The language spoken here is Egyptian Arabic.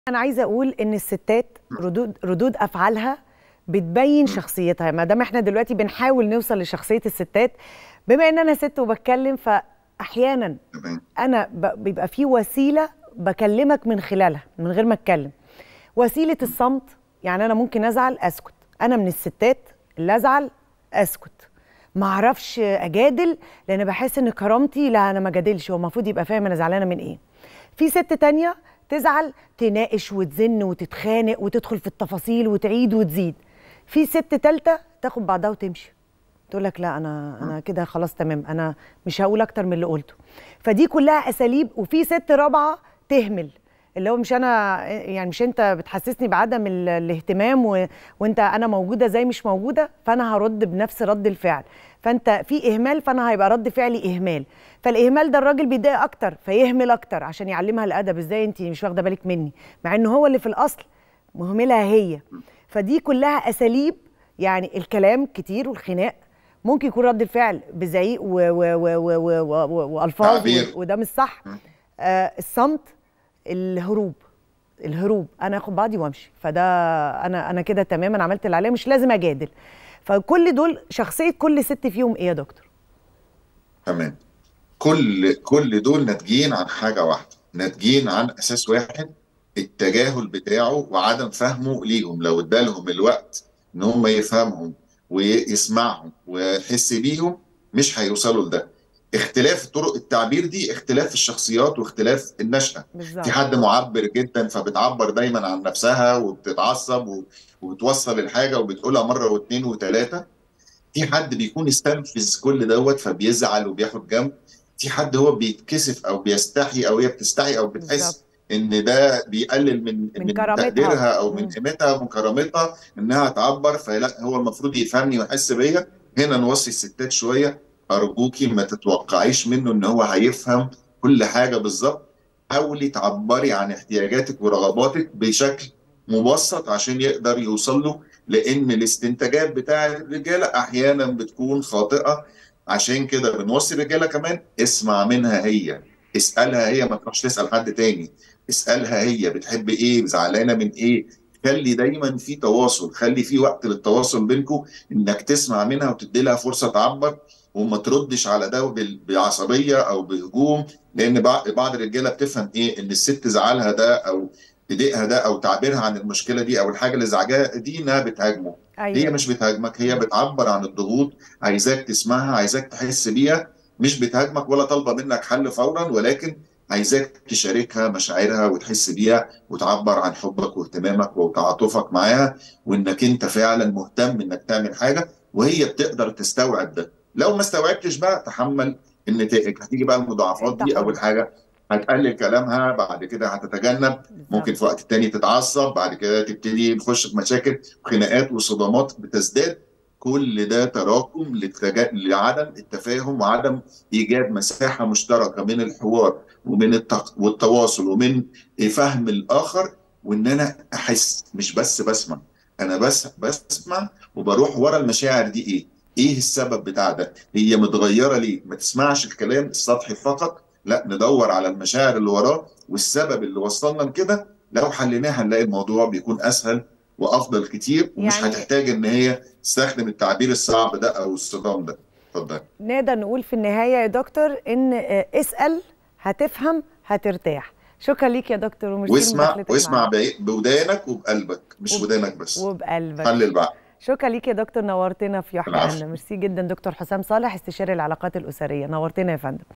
انا عايزه اقول ان الستات ردود ردود افعالها بتبين شخصيتها ما دام احنا دلوقتي بنحاول نوصل لشخصيه الستات بما ان انا ست وبتكلم فاحيانا تمام انا ب- بيبقى في وسيله بكلمك من خلالها من غير ما اتكلم وسيله الصمت يعني انا ممكن ازعل اسكت انا من الستات اللي ازعل اسكت ما اعرفش اجادل لان بحس ان كرامتي لا انا ما جادلش هو المفروض يبقى فاهم انا زعلانه من ايه في ست تانية تزعل تناقش وتزن وتتخانق وتدخل في التفاصيل وتعيد وتزيد في ست تالتة تاخد بعضها وتمشي تقول لك لا انا انا كده خلاص تمام انا مش هقول اكتر من اللي قلته فدي كلها اساليب وفي ست رابعه تهمل اللي هو مش انا يعني مش انت بتحسسني بعدم ال- الاهتمام و... وانت انا موجوده زي مش موجوده فانا هرد بنفس رد الفعل فانت في اهمال فانا هيبقى رد فعلي اهمال فالاهمال ده الراجل بيتضايق اكتر فيهمل اكتر عشان يعلمها الادب ازاي انت مش واخده بالك مني مع ان هو اللي في الاصل مهملها هي فدي كلها اساليب يعني الكلام كتير والخناق ممكن يكون رد الفعل بزعيق و- و- و- و- و- و- و- والفاظ تعبير. و- وده مش صح آه الصمت الهروب الهروب انا اخد بعضي وامشي فده انا انا كده تمام انا عملت اللي عليا مش لازم اجادل فكل دول شخصيه كل ست فيهم ايه يا دكتور تمام كل كل دول ناتجين عن حاجه واحده ناتجين عن اساس واحد التجاهل بتاعه وعدم فهمه ليهم لو ادالهم الوقت ان هم يفهمهم ويسمعهم ويحس بيهم مش هيوصلوا لده اختلاف طرق التعبير دي اختلاف الشخصيات واختلاف النشأة بالظبط في حد معبر جدا فبتعبر دايما عن نفسها وبتتعصب و- وبتوصل الحاجة وبتقولها مرة واثنين وثلاثة في حد بيكون استنفذ كل دوت فبيزعل وبياخد جنب في حد هو بيتكسف او بيستحي او هي بتستحي او بتحس بالظبط. ان ده بيقلل من من من كرامتها. تقديرها او من مم. قيمتها ومن كرامتها انها تعبر فلا هو المفروض يفهمني ويحس بيا هنا نوصي الستات شويه ارجوكي ما تتوقعيش منه ان هو هيفهم كل حاجه بالظبط حاولي تعبري عن احتياجاتك ورغباتك بشكل مبسط عشان يقدر يوصل له لان الاستنتاجات بتاع الرجاله احيانا بتكون خاطئه عشان كده بنوصي الرجاله كمان اسمع منها هي اسالها هي ما تروحش تسال حد تاني اسالها هي بتحب ايه زعلانه من ايه خلي دايما في تواصل خلي في وقت للتواصل بينكم انك تسمع منها وتدي لها فرصه تعبر وما تردش على ده بال- بعصبيه او بهجوم لان بع- بعض الرجاله بتفهم ايه ان الست زعلها ده او ضيقها ده او تعبيرها عن المشكله دي او الحاجه اللي زعجاها دي انها بتهاجمه هي ايوه مش بتهاجمك هي بتعبر عن الضغوط عايزاك تسمعها عايزاك تحس بيها مش بتهاجمك ولا طالبه منك حل فورا ولكن عايزاك تشاركها مشاعرها وتحس بيها وتعبر عن حبك واهتمامك وتعاطفك معاها وانك انت فعلا مهتم انك تعمل حاجه وهي بتقدر تستوعب ده لو ما استوعبتش بقى تحمل النتائج هتيجي بقى المضاعفات انت دي حر. اول حاجه هتقلل كلامها بعد كده هتتجنب ممكن في وقت تاني تتعصب بعد كده تبتدي نخش في مشاكل وخناقات وصدامات بتزداد كل ده تراكم للتجا... لعدم التفاهم وعدم ايجاد مساحه مشتركه من الحوار ومن التق... والتواصل ومن فهم الاخر وان انا احس مش بس بسمع انا بس بسمع وبروح ورا المشاعر دي ايه ايه السبب بتاع ده هي متغيره ليه ما تسمعش الكلام السطحي فقط لا ندور على المشاعر اللي وراه والسبب اللي وصلنا لكده لو حليناه هنلاقي الموضوع بيكون اسهل وافضل كتير ومش يعني- هتحتاج ان هي تستخدم التعبير الصعب ده او الصدام ده اتفضل نقدر نقول في النهايه يا دكتور ان آه، اسال هتفهم هترتاح شكرا ليك يا دكتور وميرسي واسمع لمداخلتك واسمع معانا. بعي- بودانك وبقلبك مش وب- ودانك بس وبقلبك حلل بقى شكرا ليك يا دكتور نورتنا في يحكى العفو. عنا ميرسي جدا دكتور حسام صالح استشاري العلاقات الاسريه نورتنا يا فندم